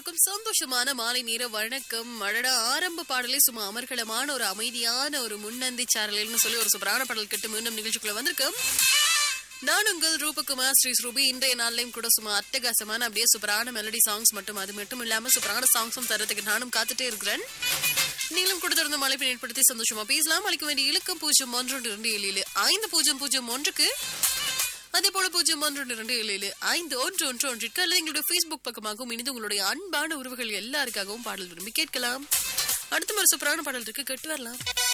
எல்லோருக்கும் சந்தோஷமான மாலை நேர வணக்கம் அழடா ஆரம்ப பாடலே சும்மா அமர்கலமான ஒரு அமைதியான ஒரு முன்னந்தி சாரல்னு சொல்லி ஒரு சூப்பரான பாடல் கட்டு மீண்டும் நிகழ்ச்சிக்குள்ள வந்திருக்கோம் நான் உங்கள் ரூபகுமார் ஸ்ரீ ஸ்ரூபி இன்றைய நாள்லயும் கூட சும்மா அட்டகாசமான அப்படியே சூப்பரான மெலடி சாங்ஸ் மட்டும் அது மட்டும் இல்லாம சூப்பரான சாங்ஸும் தரத்துக்கு நானும் காத்துட்டே இருக்கிறேன் நீங்களும் கூட தொடர்ந்து மழைப்பை ஏற்படுத்தி சந்தோஷமா பேசலாம் அளிக்க வேண்டிய இலக்கம் பூஜ்ஜியம் ஒன்று இரண்டு ஏழு ஏழு ஐந்து பூஜ்ஜியம் பூஜ்ஜியம் ஒன்றுக்கு அதே போல பூஜ்ஜியம் ஒன்று இரண்டு ஏழு ஏழு ஐந்து ஒன்று ஒன்று ஒன்றிற்கு அல்லது எங்களுடைய ஃபேஸ்புக் பக்கமாகவும் இணைந்து உங்களுடைய அன்பான உறவுகள் எல்லாருக்காகவும் பாடல் விரும்பி கேட்கலாம் அடுத்த ஒரு சூப்பரான பாடல் இருக்கு கேட்டு வரலாம்